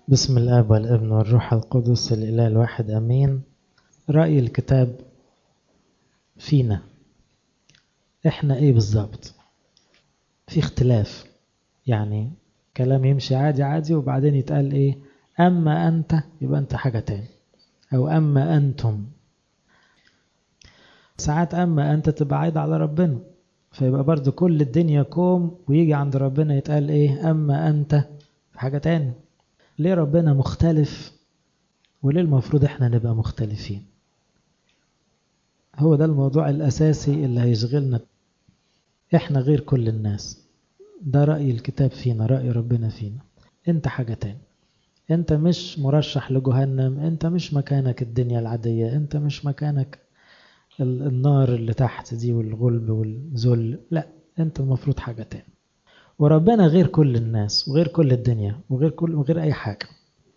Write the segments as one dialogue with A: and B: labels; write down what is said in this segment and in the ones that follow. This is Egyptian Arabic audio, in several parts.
A: بسم الآب والابن والروح القدس الإله الواحد أمين رأي الكتاب فينا إحنا إيه بالظبط في اختلاف يعني كلام يمشي عادي عادي وبعدين يتقال إيه أما أنت يبقى أنت حاجة تاني أو أما أنتم ساعات أما أنت تبقى عايد على ربنا فيبقى برضو كل الدنيا كوم ويجي عند ربنا يتقال إيه أما أنت حاجة تاني ليه ربنا مختلف وليه المفروض احنا نبقى مختلفين هو ده الموضوع الأساسي اللي هيشغلنا احنا غير كل الناس ده رأي الكتاب فينا رأي ربنا فينا انت حاجة تاني انت مش مرشح لجهنم انت مش مكانك الدنيا العادية انت مش مكانك النار اللي تحت دي والغلب والذل لا انت المفروض حاجة تاني وربنا غير كل الناس وغير كل الدنيا وغير كل وغير أي حاجة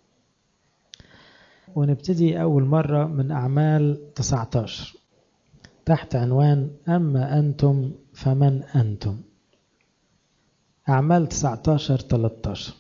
A: ونبتدي أول مرة من أعمال 19 تحت عنوان أما أنتم فمن أنتم أعمال 19 13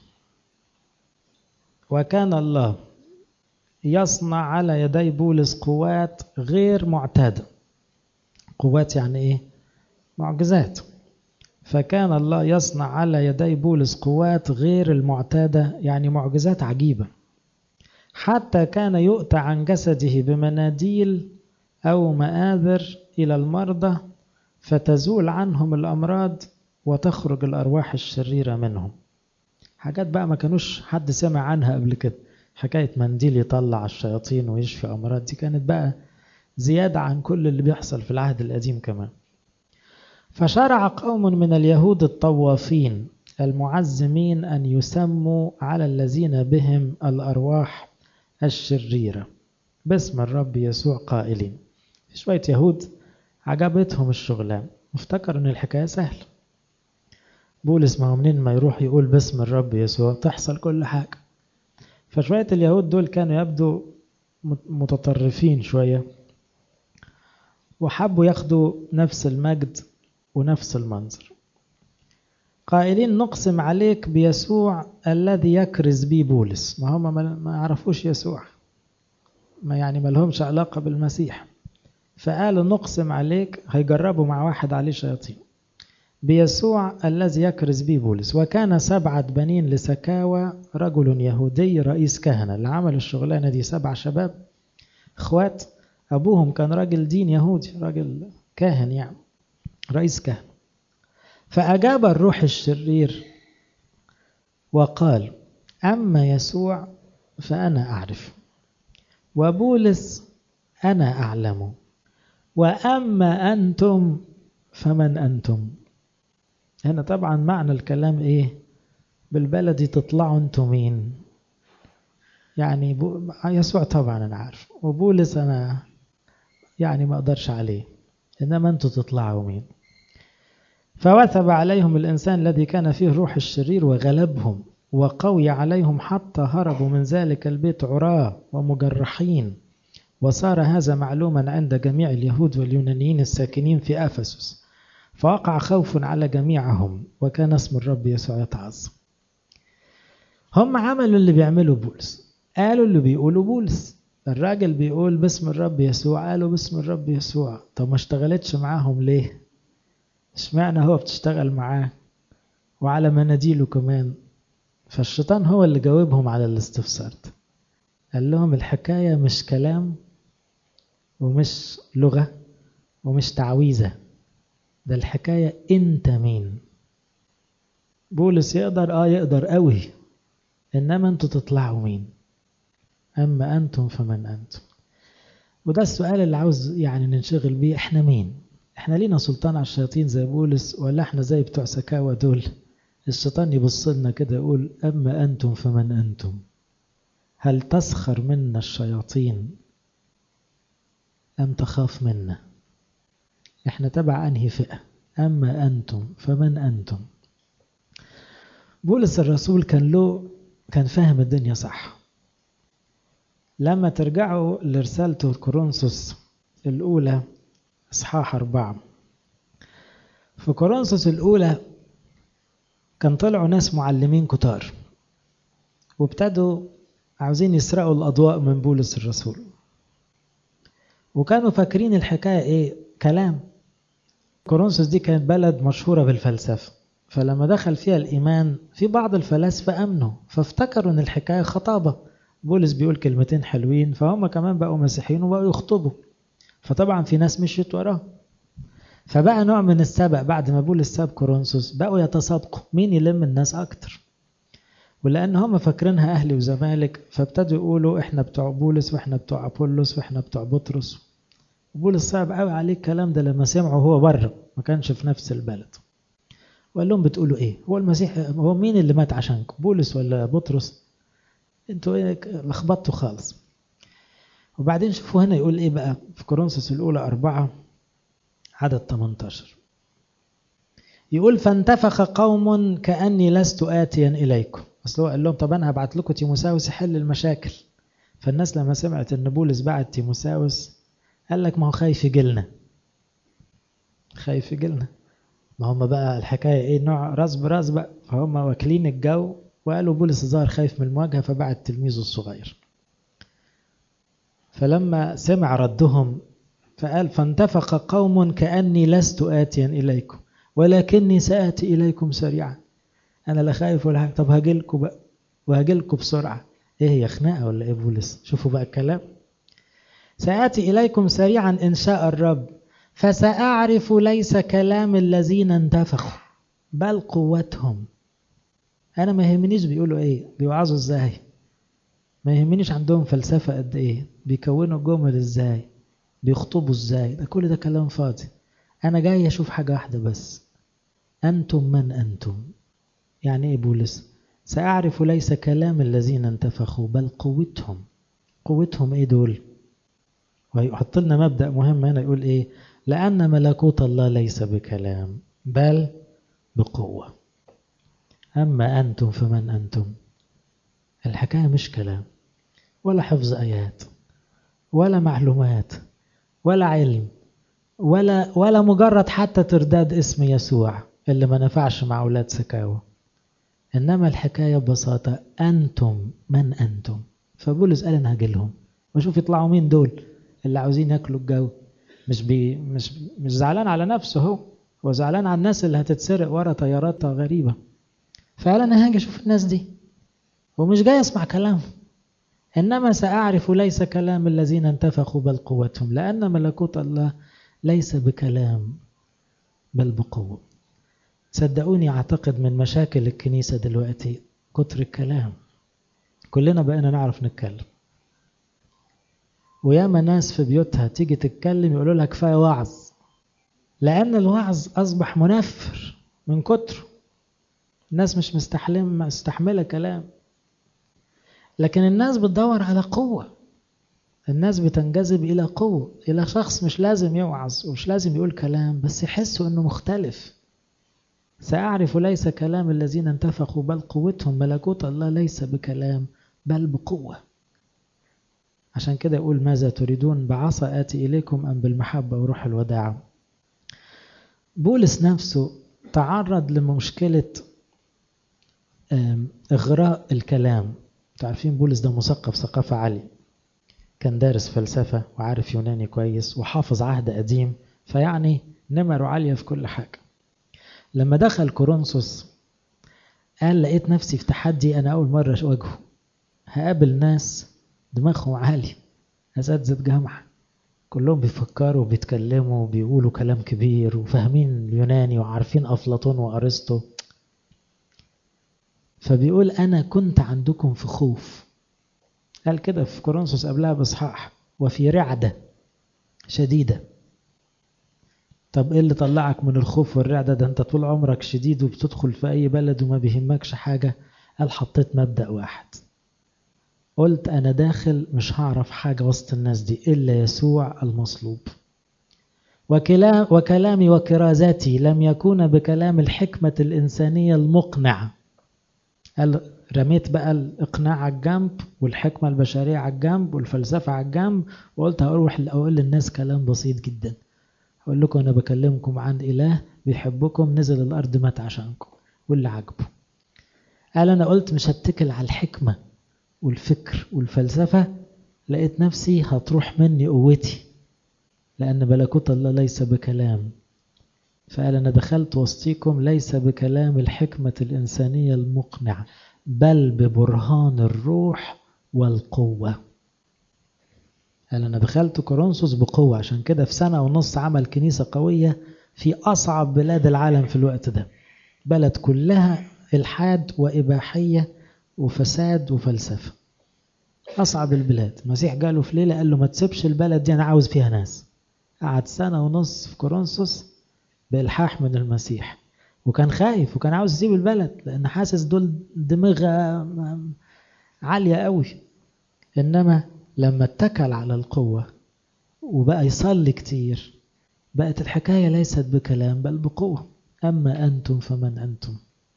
A: وكان الله يصنع على يدي بولس قوات غير معتادة قوات يعني إيه؟ معجزات فكان الله يصنع على يدي بولس قوات غير المعتادة يعني معجزات عجيبة حتى كان يؤتى عن جسده بمناديل أو مآذر إلى المرضى فتزول عنهم الأمراض وتخرج الأرواح الشريرة منهم حاجات بقى ما كانوش حد سمع عنها قبل كده حكاية منديل يطلع الشياطين ويشفي أمراض دي كانت بقى زيادة عن كل اللي بيحصل في العهد القديم كمان فشرع قوم من اليهود الطوافين المعزمين أن يسموا على الذين بهم الأرواح الشريرة باسم الرب يسوع قائلين شوية يهود عجبتهم الشغلان وافتكروا أن الحكاية سهلة بولس ما هو منين ما يروح يقول باسم الرب يسوع تحصل كل حاجة فشوية اليهود دول كانوا يبدو متطرفين شوية وحبوا ياخدوا نفس المجد ونفس المنظر قائلين نقسم عليك بيسوع الذي يكرز به بولس ما هم ما يعرفوش يسوع ما يعني ما لهمش علاقة بالمسيح فقالوا نقسم عليك هيجربوا مع واحد عليه شياطين بيسوع الذي يكرز به بولس وكان سبعة بنين لسكاوى رجل يهودي رئيس كهنة اللي عمل الشغلانة دي سبع شباب اخوات أبوهم كان راجل دين يهودي راجل كاهن يعني رئيس كهنة فأجاب الروح الشرير وقال أما يسوع فأنا أعرف وبولس أنا أعلم وأما أنتم فمن أنتم هنا طبعا معنى الكلام إيه بالبلدي تطلعوا أنتم مين يعني يسوع طبعا أنا عارف وبولس أنا يعني ما أقدرش عليه إنما أنتوا تطلعوا مين فوثب عليهم الإنسان الذي كان فيه روح الشرير وغلبهم وقوي عليهم حتى هربوا من ذلك البيت عراة ومجرحين وصار هذا معلوما عند جميع اليهود واليونانيين الساكنين في أفسس فوقع خوف على جميعهم وكان اسم الرب يسوع يتعظم هم عملوا اللي بيعملوا بولس قالوا اللي بيقولوا بولس الراجل بيقول باسم الرب يسوع قالوا باسم الرب يسوع طب ما اشتغلتش معاهم ليه اشمعنى هو بتشتغل معاه وعلى مناديله كمان فالشيطان هو اللي جاوبهم على الاستفسار ده قال لهم الحكاية مش كلام ومش لغة ومش تعويذة ده الحكاية انت مين بولس يقدر اه يقدر قوي انما انتوا تطلعوا مين اما انتم فمن انتم وده السؤال اللي عاوز يعني ننشغل بيه احنا مين احنا لينا سلطان على الشياطين زي بولس ولا احنا زي بتوع سكاوى دول الشيطان يبص لنا كده يقول اما انتم فمن انتم هل تسخر منا الشياطين ام تخاف منا احنا تبع انهي فئه اما انتم فمن انتم بولس الرسول كان له كان فاهم الدنيا صح لما ترجعوا لرسالته كورنثوس الأولى إصحاح أربعة في كورنثوس الأولى كان طلعوا ناس معلمين كتار وابتدوا عاوزين يسرقوا الأضواء من بولس الرسول وكانوا فاكرين الحكاية إيه كلام كورنثوس دي كانت بلد مشهورة بالفلسفة فلما دخل فيها الإيمان في بعض الفلاسفة أمنوا فافتكروا إن الحكاية خطابة بولس بيقول كلمتين حلوين فهم كمان بقوا مسيحيين وبقوا يخطبوا فطبعا في ناس مشيت وراه فبقى نوع من السبق بعد ما بولس ساب كورنثوس بقوا يتسابقوا مين يلم الناس أكتر ولأن هم فاكرينها أهلي وزمالك فابتدوا يقولوا إحنا بتوع بولس وإحنا بتوع أبولس وإحنا بتوع بطرس بولس صعب قوي عليه الكلام ده لما سمعه هو بره ما كانش في نفس البلد وقال لهم بتقولوا ايه هو المسيح هو مين اللي مات عشانكم بولس ولا بطرس انتوا ايه لخبطتوا خالص وبعدين شوفوا هنا يقول ايه بقى في كورنثوس الاولى أربعة عدد 18 يقول فانتفخ قوم كأني لست آتيا إليكم أصل هو قال لهم طب أنا هبعت لكم تيموساوس يحل المشاكل فالناس لما سمعت إن بولس بعت تيموساوس قال لك ما هو خايف يجيلنا خايف يجيلنا ما هم بقى الحكاية ايه نوع راس براس بقى فهم واكلين الجو وقالوا بولس الظاهر خايف من المواجهة فبعت تلميذه الصغير فلما سمع ردهم فقال فانتفق قوم كأني لست آتيا إليكم ولكني سآتي إليكم سريعا أنا لا خايف ولا حاجة طب هاجيلكم بقى وهاجيلكم بسرعة إيه هي خناقة ولا إيه بولس شوفوا بقى الكلام سآتي إليكم سريعا إن شاء الرب فسأعرف ليس كلام الذين انتفخوا بل قوتهم أنا ما يهمنيش بيقولوا إيه بيوعظوا إزاي ما يهمنيش عندهم فلسفة قد إيه بيكونوا جمل إزاي بيخطبوا إزاي ده كل ده كلام فاضي أنا جاي أشوف حاجة واحدة بس أنتم من أنتم يعني إيه بولس سأعرف ليس كلام الذين انتفخوا بل قوتهم قوتهم إيه دول ويحط لنا مبدأ مهم هنا يقول إيه لأن ملكوت الله ليس بكلام بل بقوة أما أنتم فمن أنتم الحكاية مش كلام ولا حفظ آيات ولا معلومات ولا علم ولا ولا مجرد حتى ترداد اسم يسوع اللي ما نفعش مع أولاد سكاوى إنما الحكاية ببساطة أنتم من أنتم فبولس قال أنا هجيلهم وشوف يطلعوا مين دول اللي عاوزين ياكلوا الجو مش بي مش مش زعلان على نفسه هو هو زعلان على الناس اللي هتتسرق ورا طيارات غريبة فقال أنا هاجي أشوف الناس دي ومش جاي أسمع كلامهم إنما سأعرف ليس كلام الذين انتفخوا بل قوتهم لأن ملكوت الله ليس بكلام بل بقوة صدقوني أعتقد من مشاكل الكنيسة دلوقتي كتر الكلام كلنا بقينا نعرف نتكلم وياما ناس في بيوتها تيجي تتكلم يقولوا لها كفايه وعظ لان الوعظ اصبح منفر من كتره الناس مش مستحلم مستحمله كلام لكن الناس بتدور على قوه الناس بتنجذب الى قوه الى شخص مش لازم يوعظ ومش لازم يقول كلام بس يحسوا انه مختلف سأعرف ليس كلام الذين انتفخوا بل قوتهم ملكوت الله ليس بكلام بل بقوه عشان كده يقول ماذا تريدون بعصا آتي إليكم أم بالمحبة وروح الوداع بولس نفسه تعرض لمشكلة إغراء الكلام تعرفين بولس ده مثقف ثقافة عالية كان دارس فلسفة وعارف يوناني كويس وحافظ عهد قديم فيعني نمره عالية في كل حاجة لما دخل كورنثوس قال لقيت نفسي في تحدي أنا أول مرة أواجهه هقابل ناس دماغهم عالي أساتذة جامعة كلهم بيفكروا وبيتكلموا وبيقولوا كلام كبير وفاهمين اليوناني وعارفين أفلاطون وأرسطو فبيقول أنا كنت عندكم في خوف قال كده في كورنثوس قبلها بإصحاح وفي رعدة شديدة طب ايه اللي طلعك من الخوف والرعدة ده انت طول عمرك شديد وبتدخل في اي بلد وما بيهمكش حاجة قال حطيت مبدأ واحد قلت أنا داخل مش هعرف حاجة وسط الناس دي إلا يسوع المصلوب وكلام وكلامي وكرازاتي لم يكون بكلام الحكمة الإنسانية المقنعة قال رميت بقى الإقناع على الجنب والحكمة البشرية على الجنب والفلسفة على الجنب وقلت هروح أقول للناس كلام بسيط جدا أقول لكم أنا بكلمكم عن إله بيحبكم نزل الأرض مات عشانكم واللي عجبه قال أنا قلت مش هتكل على الحكمة والفكر والفلسفة لقيت نفسي هتروح مني قوتي لأن ملكوت الله ليس بكلام فقال أنا دخلت وسطيكم ليس بكلام الحكمة الإنسانية المقنعة بل ببرهان الروح والقوة قال أنا دخلت كورنثوس بقوة عشان كده في سنة ونص عمل كنيسة قوية في أصعب بلاد العالم في الوقت ده بلد كلها إلحاد وإباحية وفساد وفلسفة أصعب البلاد المسيح قاله في ليلة قال له ما تسيبش البلد دي أنا عاوز فيها ناس قعد سنة ونص في كورنثوس بإلحاح من المسيح وكان خايف وكان عاوز يسيب البلد لأن حاسس دول دماغها عالية قوي إنما لما اتكل على القوة وبقى يصلي كتير بقت الحكاية ليست بكلام بل بقوة أما أنتم فمن أنتم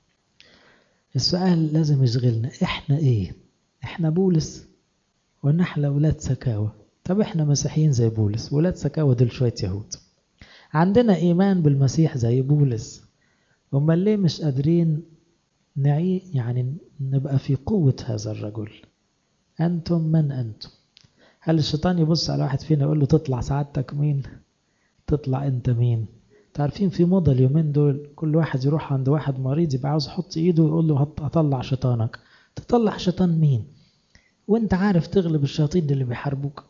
A: السؤال لازم يشغلنا إحنا إيه إحنا بولس ولا إحنا أولاد سكاوى طب إحنا مسيحيين زي بولس ولاد سكاوى دول شوية يهود عندنا إيمان بالمسيح زي بولس أمال ليه مش قادرين نعي يعني نبقى في قوة هذا الرجل أنتم من أنتم هل الشيطان يبص على واحد فينا يقول له تطلع سعادتك مين تطلع أنت مين تعرفين في موضة اليومين دول كل واحد يروح عند واحد مريض يبقى عاوز يحط ايده ويقول له هطلع شيطانك تطلع شيطان مين وانت عارف تغلب الشياطين اللي بيحاربوك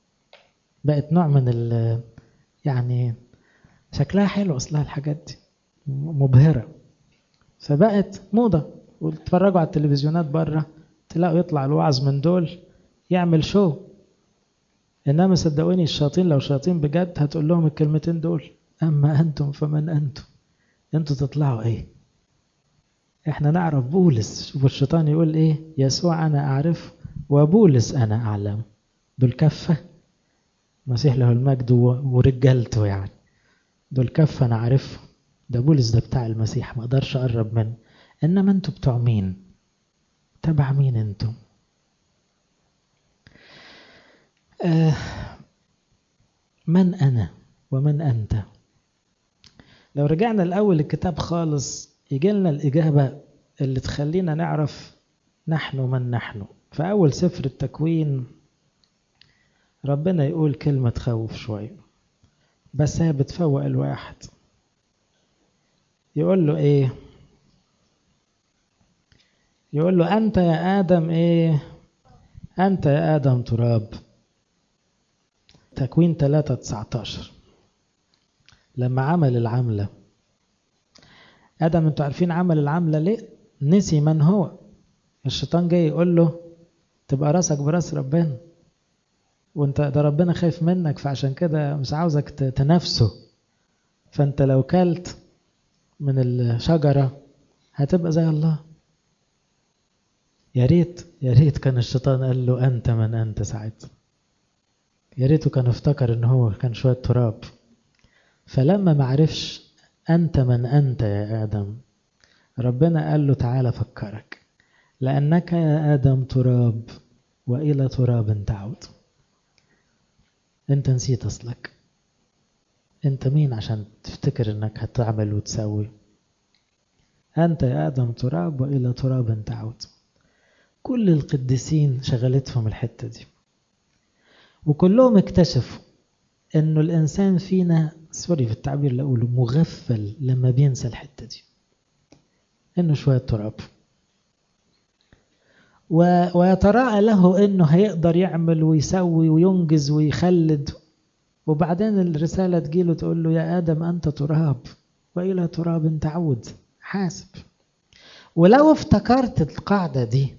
A: بقت نوع من ال يعني شكلها حلو اصلها الحاجات دي مبهرة فبقت موضة وتتفرجوا على التلفزيونات بره تلاقوا يطلع الوعظ من دول يعمل شو انما صدقوني الشياطين لو شياطين بجد هتقول لهم الكلمتين دول أما أنتم فمن أنتم أنتم تطلعوا إيه إحنا نعرف بولس شوفوا الشيطان يقول إيه يسوع أنا أعرف وبولس أنا أعلم دول كفة مسيح له المجد ورجالته يعني دول كفة أنا أعرفه ده بولس ده بتاع المسيح ما أقدرش أقرب منه إنما أنتوا بتوع مين تبع مين أنتم آه من أنا ومن أنت لو رجعنا الأول الكتاب خالص يجي لنا الإجابة اللي تخلينا نعرف نحن من نحن فأول سفر التكوين ربنا يقول كلمة تخوف شوية بس هي بتفوق الواحد يقول له ايه يقول له أنت يا آدم ايه أنت يا آدم تراب تكوين 3 19 لما عمل العملة آدم انتوا عارفين عمل العملة ليه نسي من هو الشيطان جاي يقول له تبقى راسك براس ربنا وانت ده ربنا خايف منك فعشان كده مش عاوزك تنافسه فانت لو كلت من الشجرة هتبقى زي الله يا ريت يا ريت كان الشيطان قال له انت من انت ساعتها يا ريته كان افتكر ان هو كان شوية تراب فلما معرفش أنت من أنت يا آدم ربنا قال له تعالى فكرك لأنك يا آدم تراب وإلى تراب تعود أنت نسيت أصلك أنت مين عشان تفتكر أنك هتعمل وتسوي أنت يا آدم تراب وإلى تراب تعود كل القديسين شغلتهم الحتة دي وكلهم اكتشفوا انه الانسان فينا سوري في التعبير اللي اقوله مغفل لما بينسى الحته دي انه شويه تراب و... ويتراءى له انه هيقدر يعمل ويسوي وينجز ويخلد وبعدين الرساله تجيله تقول له يا ادم انت تراب والى تراب تعود حاسب ولو افتكرت القاعده دي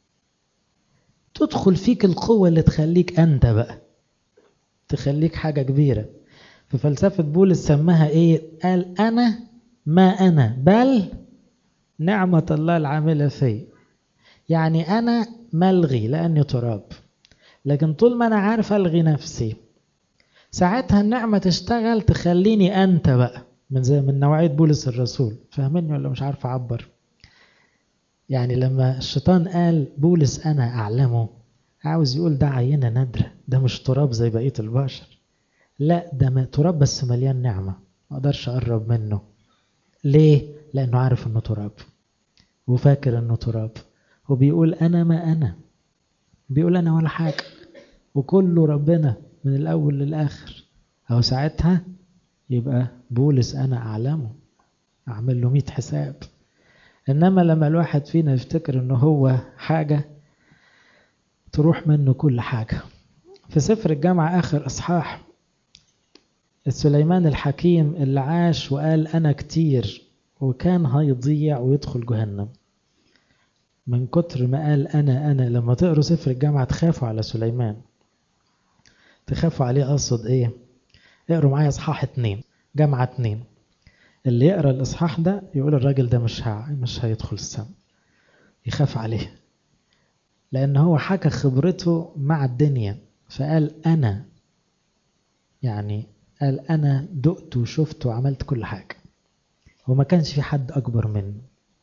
A: تدخل فيك القوه اللي تخليك انت بقى تخليك حاجة كبيرة في فلسفة بولس سماها ايه قال انا ما انا بل نعمة الله العاملة في يعني انا ملغي لاني تراب لكن طول ما انا عارف الغي نفسي ساعتها النعمة تشتغل تخليني انت بقى من زي من نوعية بولس الرسول فاهميني ولا مش عارف اعبر يعني لما الشيطان قال بولس انا اعلمه عاوز يقول ده عينة نادرة ده مش تراب زي بقية البشر لا ده تراب بس مليان نعمة ما اقدرش اقرب منه ليه لانه عارف انه تراب وفاكر انه تراب وبيقول انا ما انا بيقول أنا ولا حاجة وكله ربنا من الأول للآخر أو ساعتها يبقى بولس أنا أعلمه أعمل له مئة حساب إنما لما الواحد فينا يفتكر إنه هو حاجة تروح منه كل حاجة في سفر الجامعة آخر إصحاح سليمان الحكيم اللي عاش وقال أنا كتير وكان هيضيع ويدخل جهنم من كتر ما قال أنا أنا لما تقروا سفر الجامعة تخافوا على سليمان تخافوا عليه أقصد إيه اقروا معايا إصحاح اتنين جامعة اتنين اللي يقرا الإصحاح ده يقول الراجل ده مش ها مش هيدخل السماء يخاف عليه لأن هو حكى خبرته مع الدنيا فقال أنا يعني قال أنا دقت وشفت وعملت كل حاجة وما كانش في حد أكبر مني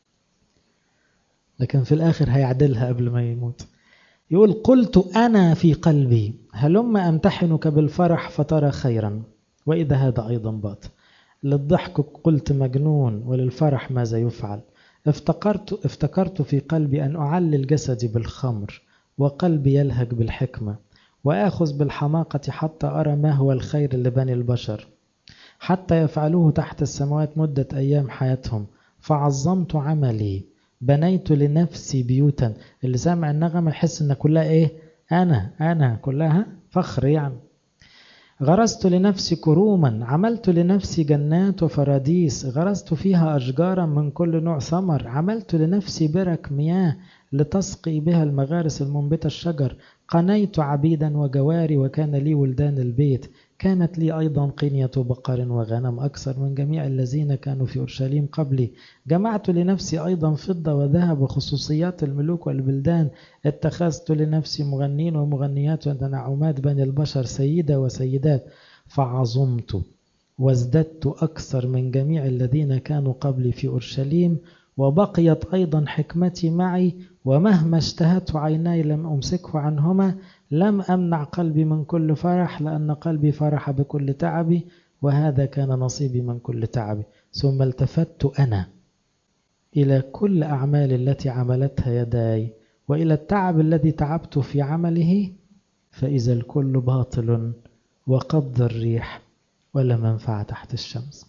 A: لكن في الآخر هيعدلها قبل ما يموت يقول قلت أنا في قلبي هلم أمتحنك بالفرح فترى خيرا وإذا هذا أيضا باطل للضحك قلت مجنون وللفرح ماذا يفعل افتكرت, افتكرت في قلبي أن أعلل جسدي بالخمر وقلبي يلهج بالحكمة وآخذ بالحماقة حتى أرى ما هو الخير لبني البشر حتى يفعلوه تحت السماوات مدة أيام حياتهم فعظمت عملي بنيت لنفسي بيوتا اللي سامع النغمة يحس ان كلها ايه انا انا كلها فخر يعني غرست لنفسي كروما عملت لنفسي جنات وفراديس غرست فيها أشجارا من كل نوع ثمر عملت لنفسي برك مياه لتسقي بها المغارس المنبتة الشجر قنيت عبيدا وجواري وكان لي ولدان البيت كانت لي أيضا قنية بقر وغنم أكثر من جميع الذين كانوا في أورشليم قبلي جمعت لنفسي أيضا فضة وذهب وخصوصيات الملوك والبلدان اتخذت لنفسي مغنين ومغنيات وتنعمات بني البشر سيدة وسيدات فعظمت وازددت أكثر من جميع الذين كانوا قبلي في أورشليم وبقيت أيضا حكمتي معي ومهما اشتهت عيناي لم أمسكه عنهما لم أمنع قلبي من كل فرح لأن قلبي فرح بكل تعبي وهذا كان نصيبي من كل تعبي ثم التفت أنا إلى كل أعمال التي عملتها يداي وإلى التعب الذي تعبت في عمله فإذا الكل باطل وقبض الريح ولا منفعة تحت الشمس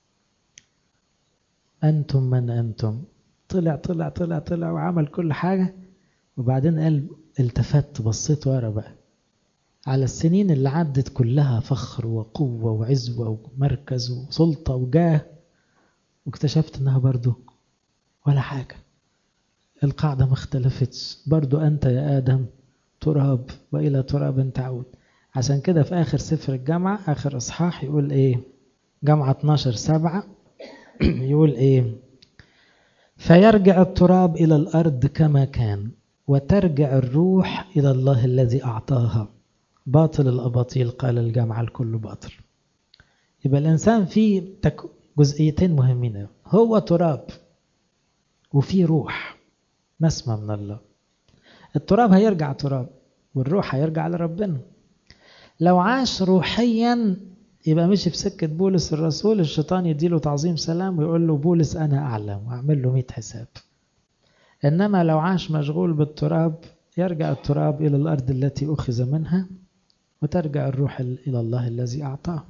A: أنتم من أنتم طلع طلع طلع طلع وعمل كل حاجة وبعدين قال التفت بصيت ورا بقى على السنين اللي عدت كلها فخر وقوة وعزوة ومركز وسلطة وجاه واكتشفت انها برضو ولا حاجة القاعدة ما اختلفتش برضو أنت يا آدم تراب وإلى تراب تعود عشان كده في آخر سفر الجامعة آخر إصحاح يقول إيه جامعة 12 سبعة يقول إيه فيرجع التراب إلى الأرض كما كان وترجع الروح إلى الله الذي أعطاها باطل الأباطيل قال الجامعة الكل باطل يبقى الإنسان فيه جزئيتين مهمين هو تراب وفي روح نسمة من الله التراب هيرجع تراب والروح هيرجع لربنا لو عاش روحيا يبقى مشي في سكة بولس الرسول الشيطان يديله تعظيم سلام ويقول له بولس أنا أعلم وأعمل له مئة حساب إنما لو عاش مشغول بالتراب يرجع التراب إلى الأرض التي أخذ منها وترجع الروح إلى الله الذي أعطاه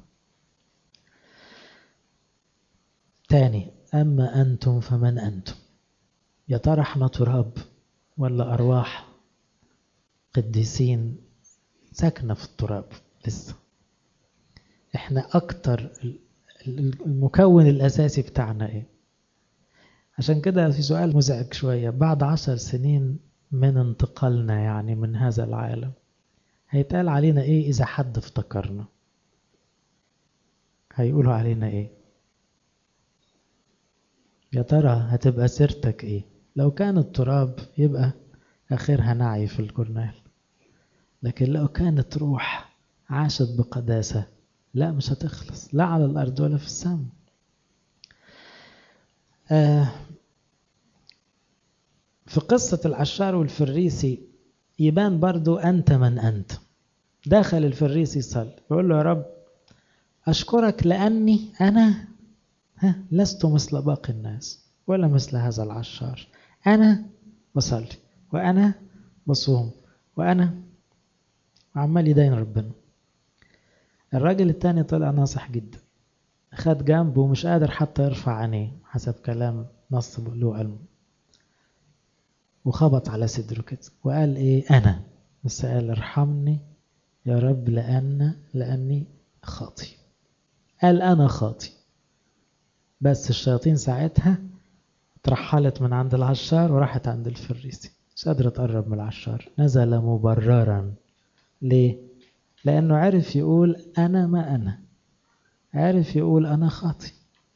A: تاني أما أنتم فمن أنتم يا ترى احنا تراب ولا أرواح قديسين ساكنة في التراب لسه احنا أكتر المكون الأساسي بتاعنا إيه عشان كده في سؤال مزعج شوية بعد عشر سنين من انتقالنا يعني من هذا العالم هيتقال علينا ايه اذا حد افتكرنا هيقولوا علينا ايه يا ترى هتبقى سيرتك ايه لو كان التراب يبقى اخرها نعي في الجورنال لكن لو كانت روح عاشت بقداسة لا مش هتخلص لا على الأرض ولا في السماء آه في قصة العشار والفريسي يبان برضو أنت من أنت داخل الفريسي يصلي يقول له يا رب أشكرك لأني أنا ها لست مثل باقي الناس ولا مثل هذا العشار أنا بصلي وأنا بصوم وأنا وعمال يدين ربنا الراجل التاني طلع ناصح جدا خد جنبه ومش قادر حتى يرفع عينيه حسب كلام نص له علم وخبط على صدره كده وقال ايه انا بس قال ارحمني يا رب لأن لأني خاطي قال أنا خاطي بس الشياطين ساعتها ترحلت من عند العشار وراحت عند الفريسي مش قادرة تقرب من العشار نزل مبررا ليه؟ لأنه عرف يقول أنا ما أنا عرف يقول أنا خاطي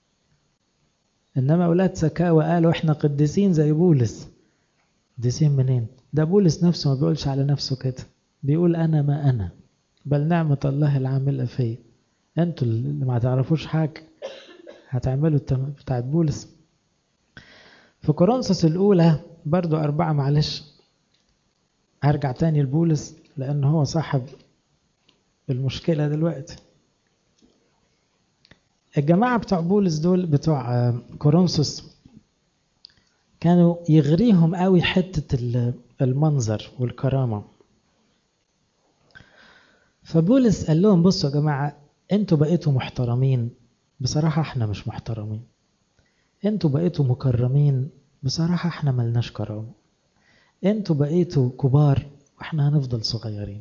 A: إنما أولاد سكاوى قالوا إحنا قديسين زي بولس قديسين منين؟ ده بولس نفسه ما بيقولش على نفسه كده بيقول أنا ما أنا بل نعمة الله العاملة فيا أنتوا اللي ما تعرفوش حاجة هتعملوا بتاعت بولس في كورنثوس الأولى برضو أربعة معلش هرجع تاني لبولس لأن هو صاحب المشكلة دلوقتي الجماعة بتوع بولس دول بتوع كورنثوس كانوا يغريهم قوي حتة المنظر والكرامة فبولس قال لهم بصوا يا جماعة انتوا بقيتوا محترمين بصراحة احنا مش محترمين انتوا بقيتوا مكرمين بصراحة احنا ملناش كرامة انتوا بقيتوا كبار واحنا هنفضل صغيرين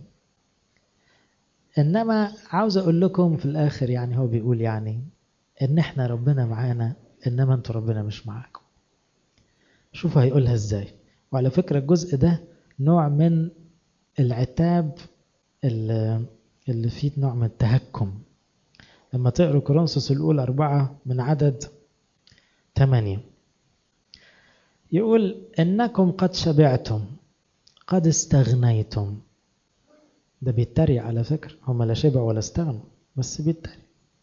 A: انما عاوز اقول لكم في الاخر يعني هو بيقول يعني ان احنا ربنا معانا انما انتوا ربنا مش معاكم شوفوا هيقولها ازاي وعلى فكرة الجزء ده نوع من العتاب اللي فيه نوع من التهكم لما تقروا كورنثوس الأولى أربعة من عدد ثمانية يقول إنكم قد شبعتم قد استغنيتم ده بيتريق على فكرة هم لا شبعوا ولا استغنوا بس بيتريق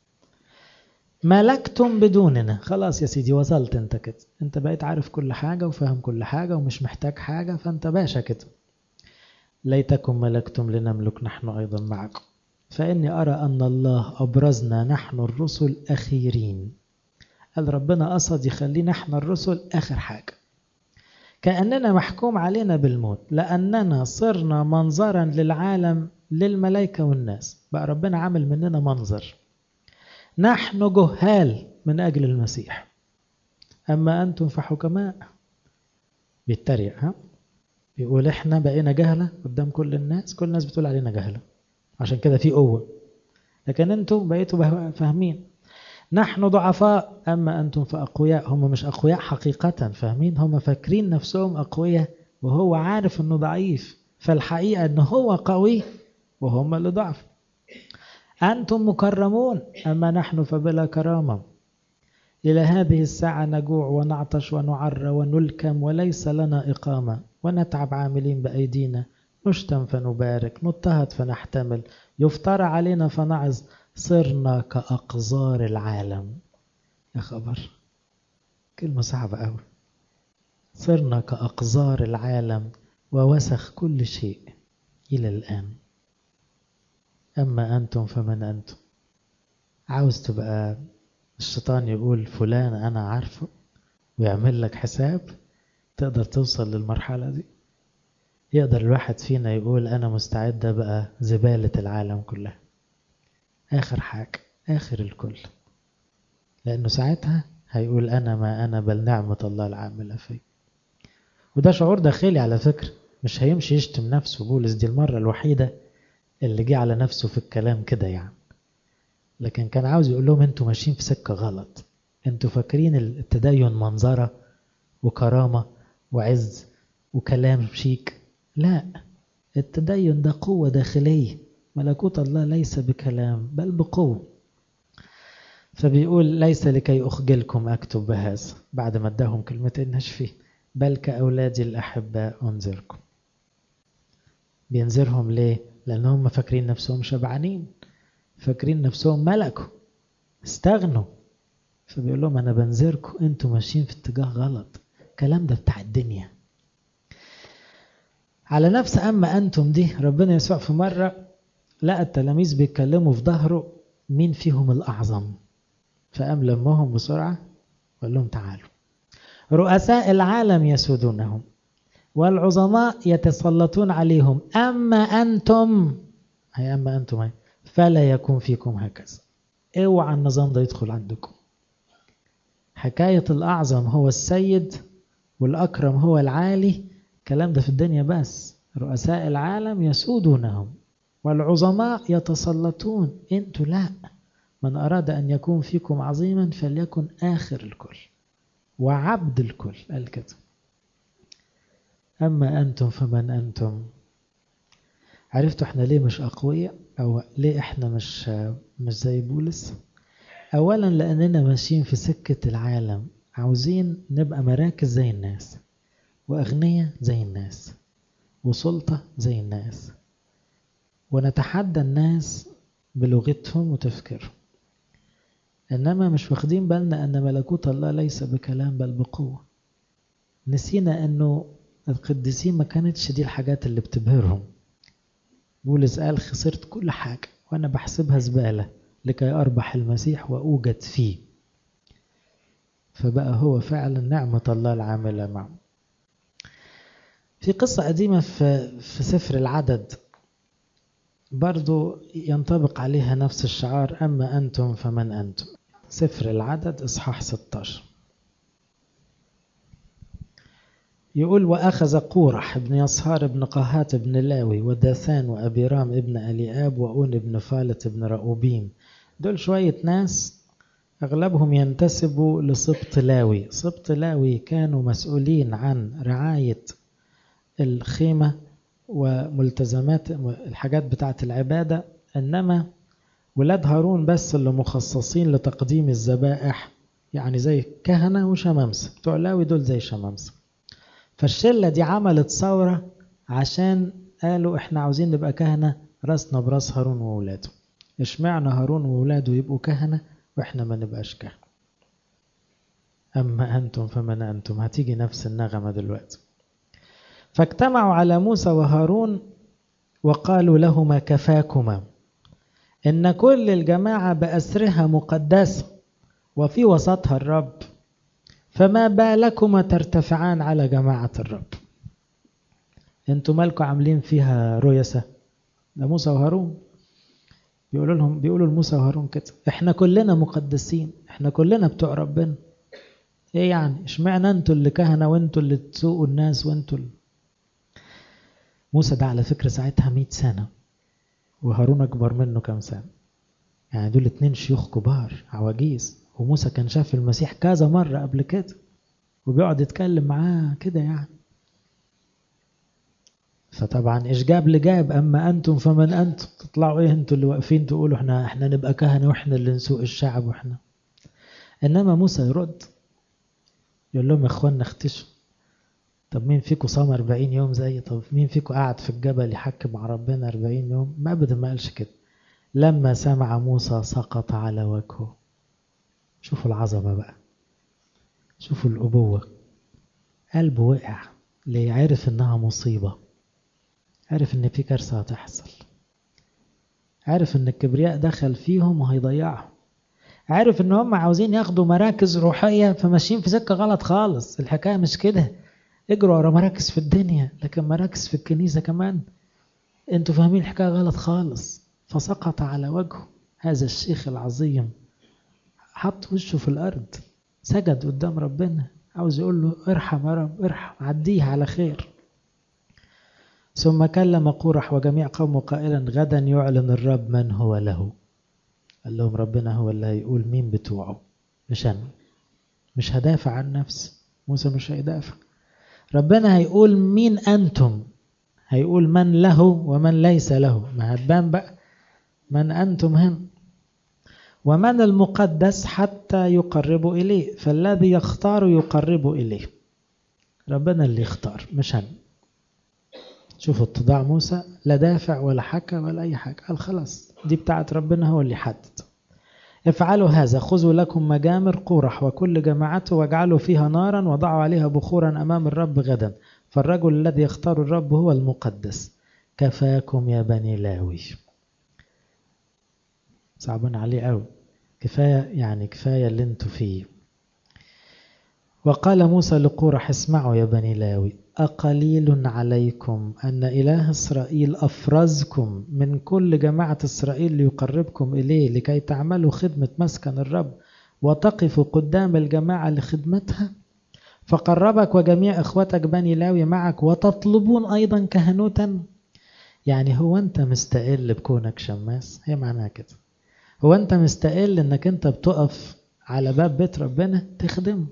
A: ملكتم بدوننا خلاص يا سيدي وصلت انت كده انت بقيت عارف كل حاجة وفاهم كل حاجة ومش محتاج حاجة فانت باشا كده ليتكم ملكتم لنملك نحن أيضا معكم فإني أرى أن الله أبرزنا نحن الرسل أخيرين قال ربنا قصد يخلينا احنا الرسل آخر حاجة كأننا محكوم علينا بالموت لأننا صرنا منظرا للعالم للملائكة والناس بقى ربنا عامل مننا منظر نحن جهال من أجل المسيح أما أنتم فحكماء بيتريق ها بيقول احنا بقينا جهلة قدام كل الناس كل الناس بتقول علينا جهلة عشان كده في قوة لكن انتم بقيتوا فاهمين نحن ضعفاء أما أنتم فأقوياء هم مش أقوياء حقيقة فاهمين هم فاكرين نفسهم أقوياء وهو عارف أنه ضعيف فالحقيقة أنه هو قوي وهم اللي ضعف أنتم مكرمون أما نحن فبلا كرامة إلى هذه الساعة نجوع ونعطش ونعر ونلكم وليس لنا إقامة ونتعب عاملين بأيدينا نشتم فنبارك نضطهد فنحتمل يفترى علينا فنعظ صرنا كأقذار العالم يا خبر كلمة صعبة أوي صرنا كأقذار العالم ووسخ كل شيء إلى الآن أما أنتم فمن أنتم عاوز تبقى الشيطان يقول فلان أنا عارفه ويعمل لك حساب تقدر توصل للمرحلة دي يقدر الواحد فينا يقول أنا مستعد بقى زبالة العالم كلها آخر حاجة آخر الكل لأنه ساعتها هيقول أنا ما أنا بل نعمة الله العاملة في وده شعور داخلي على فكرة مش هيمشي يشتم نفسه بولس دي المرة الوحيدة اللي جه على نفسه في الكلام كده يعني لكن كان عاوز يقول لهم انتوا ماشيين في سكة غلط انتوا فاكرين التدين منظرة وكرامة وعز وكلام شيك لا التدين ده قوة داخلية ملكوت الله ليس بكلام بل بقوة فبيقول ليس لكي أخجلكم أكتب بهذا بعد ما اداهم كلمتين نشفي بل كأولادي الأحباء أنذركم بينذرهم ليه؟ لأنهم فاكرين نفسهم شبعانين فاكرين نفسهم ملكوا استغنوا فبيقول لهم أنا بنذركم أنتوا ماشيين في اتجاه غلط الكلام ده بتاع الدنيا على نفس أما أنتم دي ربنا يسوع في مرة لقى التلاميذ بيتكلموا في ظهره مين فيهم الأعظم فقام لمهم بسرعة وقال لهم تعالوا رؤساء العالم يسودونهم والعظماء يتسلطون عليهم أما أنتم هي أما أنتم هي فلا يكون فيكم هكذا اوعى النظام ده يدخل عندكم حكاية الأعظم هو السيد والأكرم هو العالي الكلام ده في الدنيا بس رؤساء العالم يسودونهم والعظماء يتسلطون انتوا لا من أراد أن يكون فيكم عظيما فليكن آخر الكل وعبد الكل قال كده أما أنتم فمن أنتم عرفتوا احنا ليه مش أقوياء أو ليه احنا مش مش زي بولس أولا لأننا ماشيين في سكة العالم عاوزين نبقى مراكز زي الناس وأغنياء زي الناس وسلطة زي الناس ونتحدى الناس بلغتهم وتفكيرهم إنما مش واخدين بالنا أن ملكوت الله ليس بكلام بل بقوة نسينا أنه القديسين ما كانتش دي الحاجات اللي بتبهرهم بولس قال خسرت كل حاجة وأنا بحسبها زبالة لكي أربح المسيح وأوجد فيه فبقى هو فعلا نعمة الله العاملة معه في قصة قديمة في, في سفر العدد برضو ينطبق عليها نفس الشعار أما أنتم فمن أنتم سفر العدد إصحاح 16 يقول وأخذ قورح بن يصهار بن قهات بن لاوي وداثان وأبيرام ابن أليآب وأون بن فالت بن رأوبيم دول شوية ناس أغلبهم ينتسبوا لسبط لاوي سبط لاوي كانوا مسؤولين عن رعاية الخيمة وملتزمات الحاجات بتاعة العبادة إنما ولاد هارون بس اللي مخصصين لتقديم الذبائح يعني زي كهنة وشمامسة بتوع لاوي دول زي شمامسة فالشلة دي عملت ثورة عشان قالوا احنا عاوزين نبقى كهنة راسنا براس هارون وولاده اشمعنى هارون وولاده يبقوا كهنة واحنا ما نبقاش كهنة أما أنتم فمن أنتم هتيجي نفس النغمة دلوقتي فاجتمعوا على موسى وهارون وقالوا لهما كفاكما إن كل الجماعة بأسرها مقدسة وفي وسطها الرب فما بالكما ترتفعان على جماعة الرب انتوا مالكم عاملين فيها رؤسة ده موسى وهارون بيقولوا لهم بيقولوا لموسى وهارون كده احنا كلنا مقدسين احنا كلنا بتوع ربنا ايه يعني اشمعنى انتوا اللي كهنة وانتوا اللي تسوقوا الناس وانتوا اللي... موسى ده على فكرة ساعتها 100 سنة وهارون أكبر منه كام سنة يعني دول اتنين شيوخ كبار عواجيز وموسى كان شاف المسيح كذا مرة قبل كده وبيقعد يتكلم معاه كده يعني فطبعا ايش جاب لجاب اما انتم فمن انتم تطلعوا ايه انتوا اللي واقفين تقولوا احنا احنا نبقى كهنه واحنا اللي نسوق الشعب واحنا انما موسى يرد يقول لهم يا اخوانا اختشوا طب مين فيكم صام 40 يوم زي طب مين فيكم قعد في الجبل يحكي مع ربنا 40 يوم ما ابدا ما قالش كده لما سمع موسى سقط على وجهه شوفوا العظمه بقى شوفوا الابوه قلبه وقع ليه عرف انها مصيبه عرف ان في كارثه هتحصل عرف ان الكبرياء دخل فيهم وهيضيعهم عارف ان هم عاوزين ياخدوا مراكز روحيه فماشيين في سكه غلط خالص الحكايه مش كده اجروا ورا مراكز في الدنيا لكن مراكز في الكنيسة كمان انتوا فاهمين الحكاية غلط خالص فسقط على وجهه هذا الشيخ العظيم حط وشه في الأرض سجد قدام ربنا عاوز يقول له ارحم يا رب ارحم عديه على خير ثم كلم قورح وجميع قومه قائلا غدا يعلن الرب من هو له قال لهم ربنا هو اللي هيقول مين بتوعه مش أنا مش هدافع عن نفسي موسى مش هيدافع ربنا هيقول مين أنتم هيقول من له ومن ليس له ما هتبان بقى من أنتم هم ومن المقدس حتى يقرب إليه فالذي يختار يقرب إليه ربنا اللي يختار مش أنا شوفوا اتضاع موسى لا دافع ولا حكى ولا أي حاجة قال خلاص دي بتاعت ربنا هو اللي حدد افعلوا هذا خذوا لكم مجامر قورح وكل جماعته واجعلوا فيها نارا وضعوا عليها بخورا أمام الرب غدا فالرجل الذي يختار الرب هو المقدس كفاكم يا بني لاوي صعبان عليه قوي كفاية يعني كفاية اللي انتوا فيه وقال موسى لقورح اسمعوا يا بني لاوي أقليل عليكم أن إله إسرائيل أفرزكم من كل جماعة إسرائيل ليقربكم إليه لكي تعملوا خدمة مسكن الرب وتقفوا قدام الجماعة لخدمتها فقربك وجميع إخوتك بني لاوي معك وتطلبون أيضا كهنوتا يعني هو أنت مستقل بكونك شماس هي معناها كده هو أنت مستقل أنك أنت بتقف على باب بيت ربنا تخدم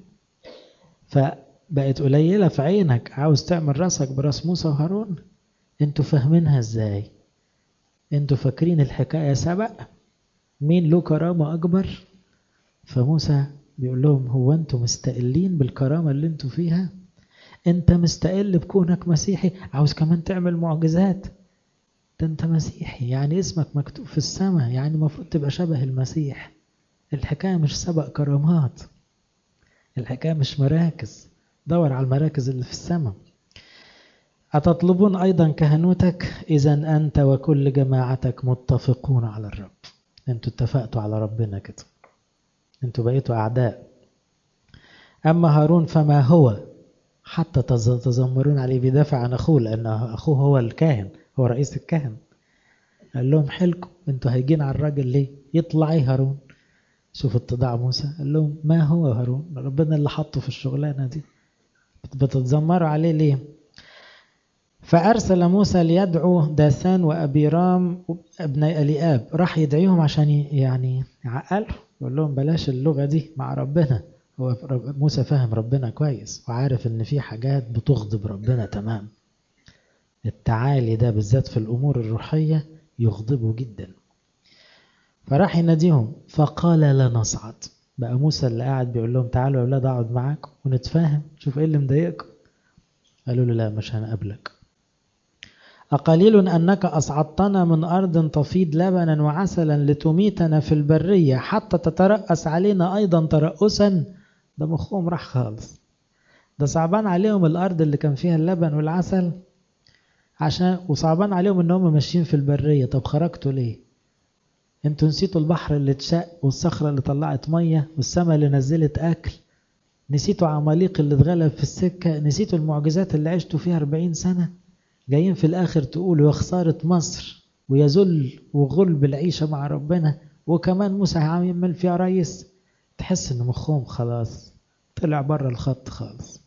A: فبقت قليلة في عينك عاوز تعمل راسك براس موسى وهارون انتوا فاهمينها ازاي انتوا فاكرين الحكاية سبق مين له كرامة أكبر فموسى بيقول لهم هو انتوا مستقلين بالكرامة اللي انتوا فيها انت مستقل بكونك مسيحي عاوز كمان تعمل معجزات ده انت مسيحي يعني اسمك مكتوب في السماء يعني المفروض تبقى شبه المسيح الحكاية مش سبق كرامات الحكاية مش مراكز دور على المراكز اللي في السماء أتطلبون أيضا كهنوتك إذا أنت وكل جماعتك متفقون على الرب أنتوا اتفقتوا على ربنا كده أنتوا بقيتوا أعداء أما هارون فما هو حتى تذمرون عليه بيدافع عن أخوه لأن أخوه هو الكاهن هو رئيس الكهنة قال لهم حلكم انتوا هيجين على الراجل ليه يطلع ايه هارون شوف اتضاع موسى قال لهم ما هو هارون ربنا اللي حطه في الشغلانة دي بتتذمروا عليه ليه فأرسل موسى ليدعو داثان وأبيرام ابني أليآب راح يدعيهم عشان يعني يعقلهم يقول لهم بلاش اللغة دي مع ربنا هو موسى فاهم ربنا كويس وعارف ان في حاجات بتغضب ربنا تمام التعالي ده بالذات في الأمور الروحية يغضبه جدا فراح يناديهم فقال لا نصعد بقى موسى اللي قاعد بيقول لهم تعالوا يا اولاد اقعد معاكم ونتفاهم شوف ايه اللي مضايقكم قالوا له لا مش هنقابلك أقليل أنك أصعدتنا من أرض تفيض لبنا وعسلا لتميتنا في البرية حتى تترأس علينا أيضا ترأسا ده مخهم راح خالص ده صعبان عليهم الأرض اللي كان فيها اللبن والعسل عشان وصعبان عليهم ان هم ماشيين في البرية طب خرجتوا ليه انتوا نسيتوا البحر اللي اتشق والصخرة اللي طلعت مية والسماء اللي نزلت أكل نسيتوا عماليق اللي اتغلب في السكة نسيتوا المعجزات اللي عشتوا فيها 40 سنة جايين في الآخر تقولوا يا خسارة مصر ويذل وغلب العيشة مع ربنا وكمان موسى هيعمل فيها ريس تحس ان مخهم خلاص طلع بره الخط خالص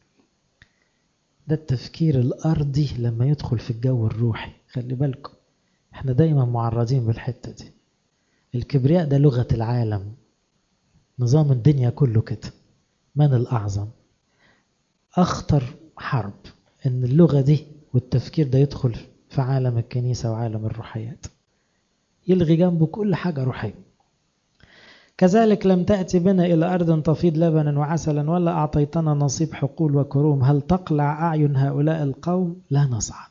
A: ده التفكير الأرضي لما يدخل في الجو الروحي خلي بالكم احنا دايما معرضين بالحتة دي الكبرياء ده لغة العالم نظام الدنيا كله كده من الأعظم أخطر حرب إن اللغة دي والتفكير ده يدخل في عالم الكنيسة وعالم الروحيات يلغي جنبه كل حاجة روحية كذلك لم تأتي بنا إلى أرض تفيض لبنا وعسلا ولا أعطيتنا نصيب حقول وكروم هل تقلع أعين هؤلاء القوم لا نصعد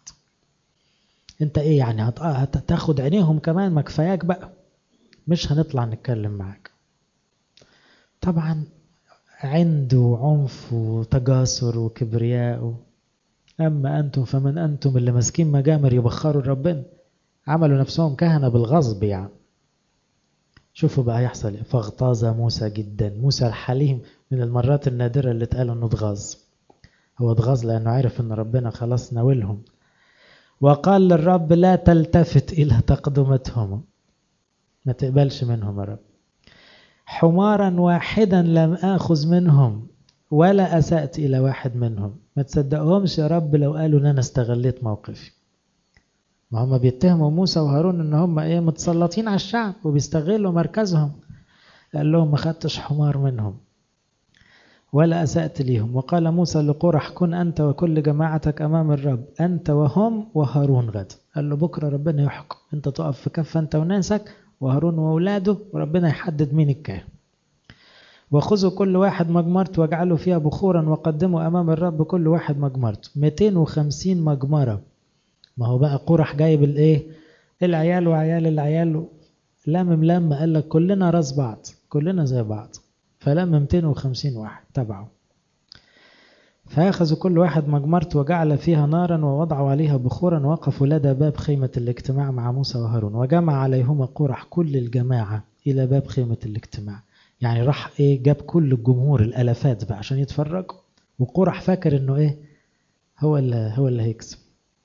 A: انت ايه يعني هتاخد عينيهم كمان ما كفاياك بقى مش هنطلع نتكلم معاك طبعا عند وعنف وتجاسر وكبرياء أما أنتم فمن أنتم اللي ماسكين مجامر يبخروا ربنا عملوا نفسهم كهنة بالغصب يعني شوفوا بقى يحصل فاغتاظ موسى جدا موسى الحليم من المرات النادرة اللي اتقال انه اتغاظ هو اتغاظ لأنه عارف ان ربنا خلاص ناولهم وقال للرب لا تلتفت إلى تقدمتهم ما تقبلش منهم يا رب حمارا واحدا لم آخذ منهم ولا أسأت إلى واحد منهم ما تصدقهمش يا رب لو قالوا ان أنا استغليت موقفي ما هم بيتهموا موسى وهارون ان هم ايه متسلطين على الشعب وبيستغلوا مركزهم قال لهم ما خدتش حمار منهم ولا أسأت ليهم وقال موسى لقرح كن أنت وكل جماعتك أمام الرب أنت وهم وهارون غد قال له بكرة ربنا يحكم أنت تقف في كفة أنت وناسك وهارون وأولاده وربنا يحدد مين الكاهن وخذوا كل واحد مجمرته واجعلوا فيها بخورا وقدموا أمام الرب كل واحد مجمرته 250 مجمرة ما هو بقى قرح جايب الايه العيال وعيال العيال لمم لم قال لك كلنا راس بعض كلنا زي بعض فلم 250 واحد تبعه فأخذوا كل واحد مجمرته وجعل فيها نارا ووضعوا عليها بخورا وقفوا لدى باب خيمة الاجتماع مع موسى وهارون وجمع عليهما قرح كل الجماعة إلى باب خيمة الاجتماع يعني راح ايه جاب كل الجمهور الالافات بقى عشان يتفرجوا وقرح فاكر انه ايه هو اللي هو اللي هيكسب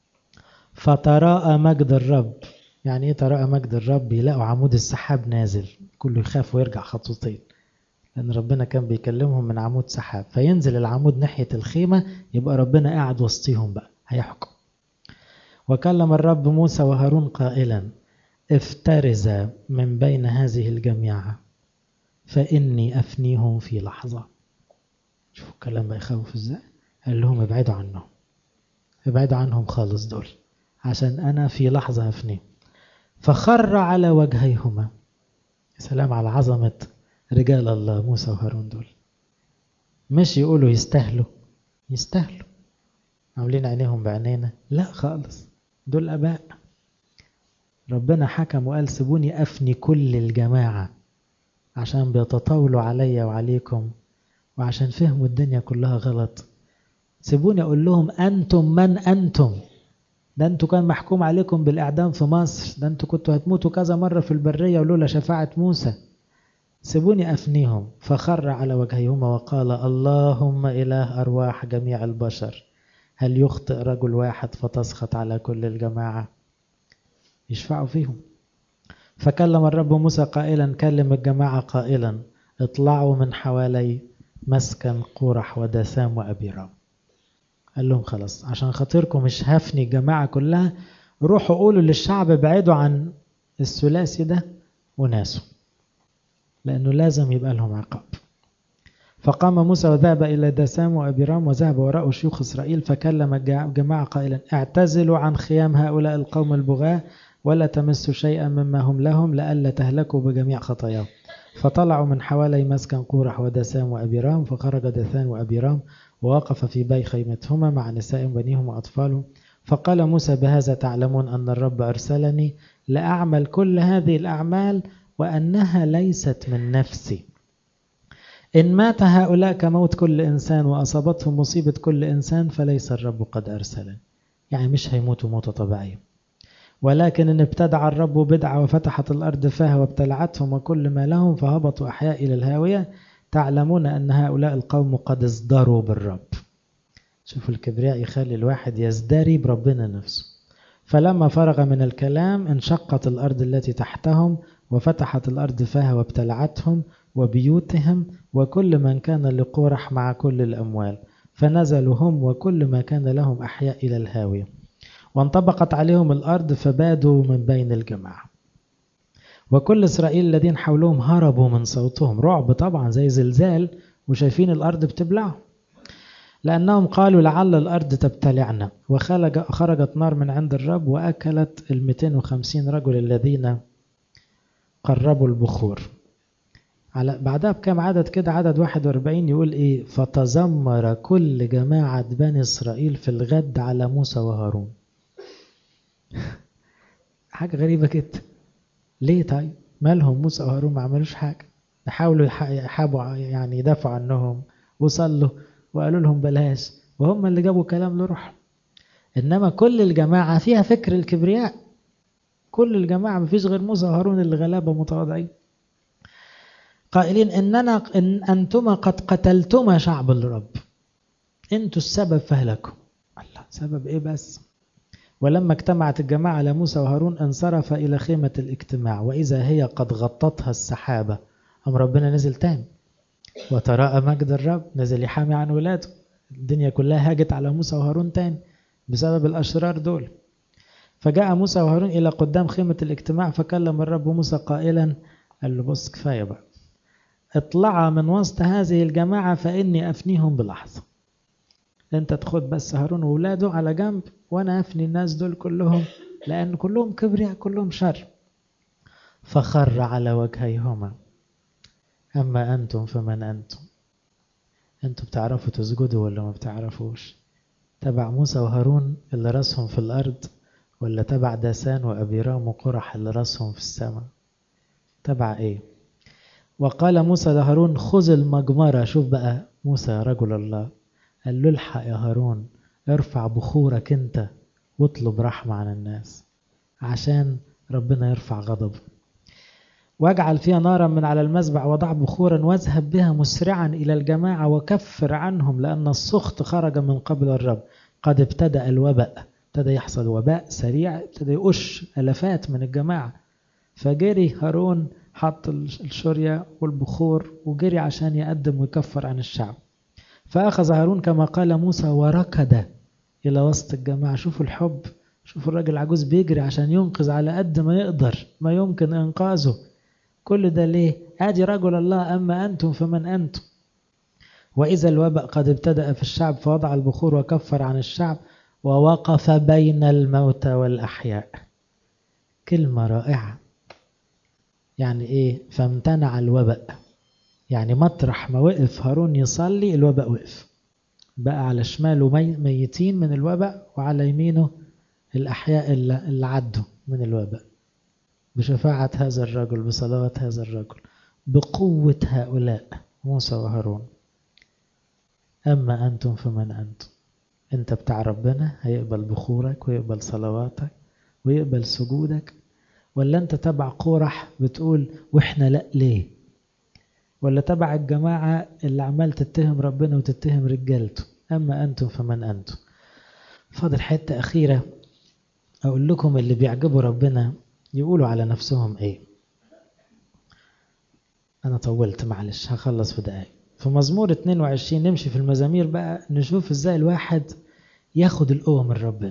A: فتراءى مجد الرب يعني ايه تراءى مجد الرب يلاقوا عمود السحاب نازل كله يخاف ويرجع خطوتين لأن ربنا كان بيكلمهم من عمود سحاب فينزل العمود ناحية الخيمة يبقى ربنا قاعد وسطيهم بقى هيحكم وكلم الرب موسى وهارون قائلا افترز من بين هذه الجميعة فإني أفنيهم في لحظة شوفوا الكلام بقى يخوف ازاي قال لهم ابعدوا عنهم ابعدوا عنهم خالص دول عشان أنا في لحظة أفنيهم فخر على وجهيهما سلام على عظمة رجال الله موسى وهارون دول مش يقولوا يستاهلوا يستاهلوا عاملين عينيهم بعينينا لا خالص دول أباء ربنا حكم وقال سيبوني أفني كل الجماعة عشان بيتطاولوا عليا وعليكم وعشان فهموا الدنيا كلها غلط سيبوني أقول لهم أنتم من أنتم ده أنتوا كان محكوم عليكم بالإعدام في مصر ده أنتوا كنتوا هتموتوا كذا مرة في البرية ولولا شفاعة موسى سيبوني أفنيهم فخر على وجهيهما وقال اللهم إله أرواح جميع البشر هل يخطئ رجل واحد فتسخط على كل الجماعة يشفعوا فيهم فكلم الرب موسى قائلا كلم الجماعة قائلا اطلعوا من حوالي مسكن قورح ودثام وأبيرام قال لهم خلاص عشان خاطركم مش هفني الجماعة كلها روحوا قولوا للشعب ابعدوا عن الثلاثي ده وناسه لأنه لازم يبقى لهم عقاب فقام موسى وذهب إلى دسام وأبيرام وذهب وراءه شيوخ إسرائيل فكلم الجماعة قائلا اعتزلوا عن خيام هؤلاء القوم البغاة ولا تمسوا شيئا مما هم لهم لئلا تهلكوا بجميع خطاياهم فطلعوا من حوالي مسكن قورح ودسام وأبيرام فخرج دثان وأبيرام ووقف في بي خيمتهما مع نساء بنيهم وأطفالهم فقال موسى بهذا تعلمون أن الرب أرسلني لأعمل كل هذه الأعمال وأنها ليست من نفسي إن مات هؤلاء كموت كل إنسان وأصابتهم مصيبة كل إنسان فليس الرب قد أرسلني يعني مش هيموتوا موتة طبيعية ولكن إن ابتدع الرب بدعة وفتحت الأرض فيها وابتلعتهم وكل ما لهم فهبطوا أحياء إلى الهاوية تعلمون أن هؤلاء القوم قد ازدروا بالرب شوفوا الكبرياء يخلي الواحد يزدري بربنا نفسه فلما فرغ من الكلام انشقت الأرض التي تحتهم وفتحت الأرض فيها وابتلعتهم وبيوتهم وكل من كان لقورح مع كل الأموال فنزلوا هم وكل ما كان لهم أحياء إلى الهاوية وانطبقت عليهم الأرض فبادوا من بين الجماعة وكل إسرائيل الذين حولهم هربوا من صوتهم رعب طبعا زي زلزال وشايفين الأرض بتبلعهم لأنهم قالوا لعل الأرض تبتلعنا وخرجت نار من عند الرب وأكلت ال 250 رجل الذين قربوا البخور على بعدها بكام عدد كده عدد 41 يقول ايه فتذمر كل جماعة بني إسرائيل في الغد على موسى وهارون حاجة غريبة كده ليه طيب مالهم موسى وهارون ما عملوش حاجة حاولوا يحابوا يعني يدافعوا عنهم وصلوا وقالوا لهم بلاش وهم اللي جابوا كلام لروح إنما كل الجماعة فيها فكر الكبرياء كل الجماعة مفيش غير موسى وهارون اللي غلابة متواضعين قائلين إننا إن أنتما قد قتلتما شعب الرب أنتوا السبب فهلكم الله سبب إيه بس ولما اجتمعت الجماعة على موسى وهارون انصرف إلى خيمة الاجتماع وإذا هي قد غطتها السحابة أم ربنا نزل تاني وتراءى مجد الرب نزل يحامي عن ولاده الدنيا كلها هاجت على موسى وهارون تاني بسبب الأشرار دول فجاء موسى وهارون إلى قدام خيمة الاجتماع فكلم الرب موسى قائلا قال له بص كفاية بقى اطلعا من وسط هذه الجماعة فإني أفنيهم بلحظة انت تاخد بس هارون وولاده على جنب وانا افني الناس دول كلهم لان كلهم كبرياء كلهم شر فخر على وجهيهما اما انتم فمن انتم انتم بتعرفوا تسجدوا ولا ما بتعرفوش تبع موسى وهارون اللي راسهم في الارض ولا تبع داسان وابيرام وقرح اللي راسهم في السماء تبع ايه وقال موسى لهارون خذ المجمرة شوف بقى موسى يا رجل الله قال له الحق يا هارون ارفع بخورك انت واطلب رحمة عن الناس عشان ربنا يرفع غضبه واجعل فيها نارا من على المذبح وضع بخورا واذهب بها مسرعا إلى الجماعة وكفر عنهم لأن السخط خرج من قبل الرب قد ابتدأ الوباء ابتدى يحصل وباء سريع ابتدى يقش ألفات من الجماعة فجري هارون حط الشرية والبخور وجري عشان يقدم ويكفر عن الشعب فأخذ هارون كما قال موسى وركض إلى وسط الجماعة شوفوا الحب شوفوا الراجل العجوز بيجري عشان ينقذ على قد ما يقدر ما يمكن إنقاذه كل ده ليه؟ آدي رجل الله أما أنتم فمن أنتم وإذا الوباء قد ابتدأ في الشعب فوضع البخور وكفر عن الشعب ووقف بين الموتى والأحياء كلمة رائعة يعني إيه فامتنع الوباء يعني مطرح ما وقف هارون يصلي الوباء وقف بقى على شماله ميتين من الوباء وعلى يمينه الأحياء اللي عدوا من الوباء بشفاعة هذا الرجل بصلوات هذا الرجل بقوة هؤلاء موسى وهارون أما أنتم فمن أنتم أنت بتاع ربنا هيقبل بخورك ويقبل صلواتك ويقبل سجودك ولا أنت تبع قورح بتقول وإحنا لأ ليه ولا تبع الجماعة اللي عمال تتهم ربنا وتتهم رجالته أما أنتم فمن أنتم فاضل حتة أخيرة أقول لكم اللي بيعجبوا ربنا يقولوا على نفسهم إيه أنا طولت معلش هخلص في دقايق في مزمور 22 نمشي في المزامير بقى نشوف إزاي الواحد ياخد القوة من ربنا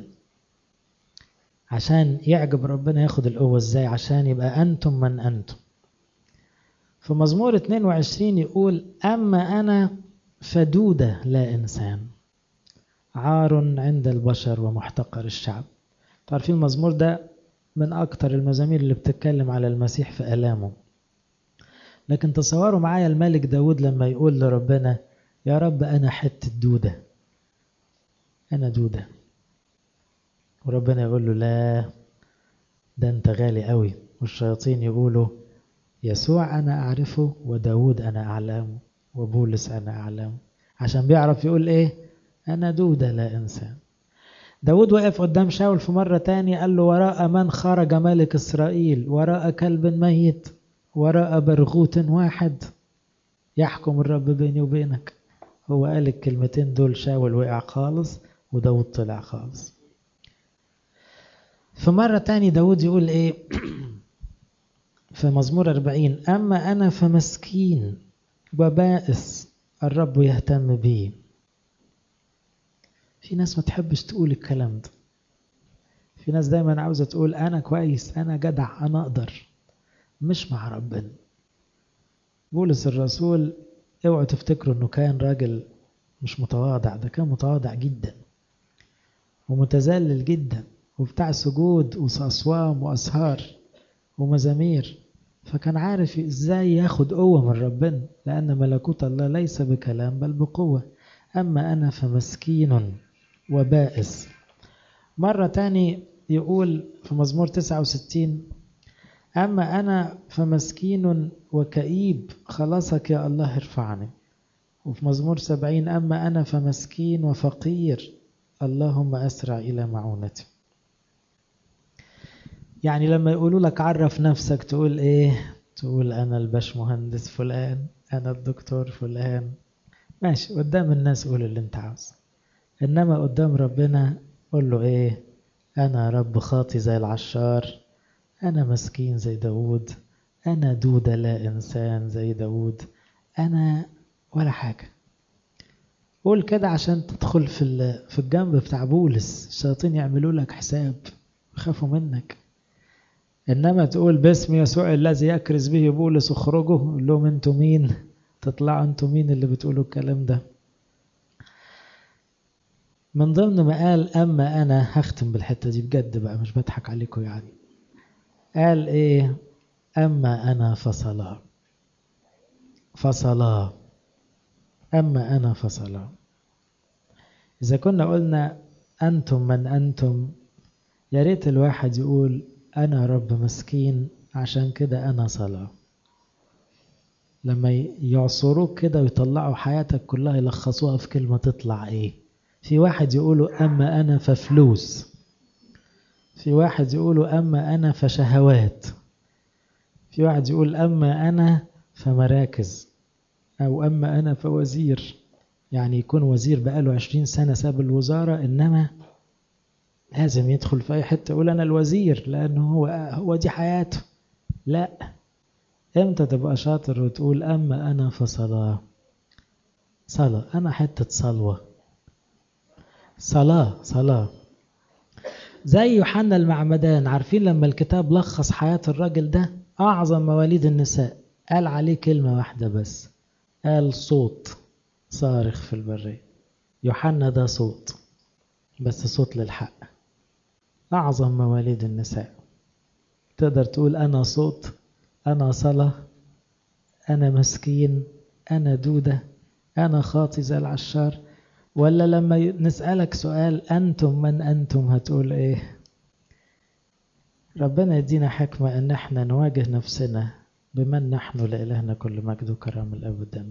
A: عشان يعجب ربنا ياخد القوة إزاي عشان يبقى أنتم من أنتم في مزمور 22 يقول أما أنا فدودة لا إنسان عار عند البشر ومحتقر الشعب تعرفين المزمور ده من أكتر المزامير اللي بتتكلم على المسيح في ألامه لكن تصوروا معايا الملك داود لما يقول لربنا يا رب أنا حتة دودة أنا دودة وربنا يقول له لا ده أنت غالي قوي والشياطين يقولوا يسوع أنا أعرفه وداود أنا أعلمه وبولس أنا أعلمه عشان بيعرف يقول إيه أنا دودة لا إنسان داود وقف قدام شاول في مرة تاني قال له وراء من خرج ملك إسرائيل وراء كلب ميت وراء برغوت واحد يحكم الرب بيني وبينك هو قال الكلمتين دول شاول وقع خالص وداود طلع خالص في مرة تاني داود يقول ايه في مزمور أربعين أما أنا فمسكين وبائس الرب يهتم بي في ناس ما تحبش تقول الكلام ده في ناس دايما عاوزة تقول أنا كويس أنا جدع أنا أقدر مش مع ربنا بولس الرسول اوعوا تفتكروا انه كان راجل مش متواضع ده كان متواضع جدا ومتذلل جدا وبتاع سجود وأصوام وأسهار ومزامير فكان عارف ازاي ياخد قوة من ربنا لأن ملكوت الله ليس بكلام بل بقوة أما أنا فمسكين وبائس مرة تاني يقول في مزمور 69 أما أنا فمسكين وكئيب خلاصك يا الله ارفعني وفي مزمور سبعين أما أنا فمسكين وفقير اللهم أسرع إلى معونتي يعني لما يقولوا لك عرف نفسك تقول إيه تقول أنا الباش مهندس فلان أنا الدكتور فلان ماشي قدام الناس قول اللي انت عاوز إنما قدام ربنا قول له إيه أنا رب خاطي زي العشار أنا مسكين زي داود أنا دودة لا إنسان زي داود أنا ولا حاجة قول كده عشان تدخل في في الجنب بتاع بولس الشياطين يعملوا لك حساب يخافوا منك إنما تقول باسم يسوع الذي يكرز به بولس اخرجوا قول لهم انتوا مين تطلعوا انتوا مين اللي بتقولوا الكلام ده من ضمن ما قال أما أنا هختم بالحتة دي بجد بقى مش بضحك عليكم يعني قال ايه اما انا فصلا فصلا اما انا فصلا اذا كنا قلنا انتم من انتم يا ريت الواحد يقول انا رب مسكين عشان كده انا صلاة لما يعصروك كده ويطلعوا حياتك كلها يلخصوها في كلمة تطلع ايه في واحد يقولوا اما انا ففلوس في واحد يقول أما أنا فشهوات في واحد يقول أما أنا فمراكز أو أما أنا فوزير يعني يكون وزير بقاله عشرين سنة ساب الوزارة إنما لازم يدخل في أي حتة يقول أنا الوزير لأنه هو هو دي حياته لا امتى تبقى شاطر وتقول أما أنا فصلاة صلاة أنا حتة صلوة صلاة صلاة زي يوحنا المعمدان عارفين لما الكتاب لخص حياة الراجل ده أعظم مواليد النساء قال عليه كلمة واحدة بس قال صوت صارخ في البرية يوحنا ده صوت بس صوت للحق أعظم مواليد النساء تقدر تقول أنا صوت أنا صلاة أنا مسكين أنا دودة أنا خاطي زي العشار ولا لما نسألك سؤال أنتم من أنتم هتقول إيه ربنا يدينا حكمة أن احنا نواجه نفسنا بمن نحن لإلهنا كل مجد وكرم الأبد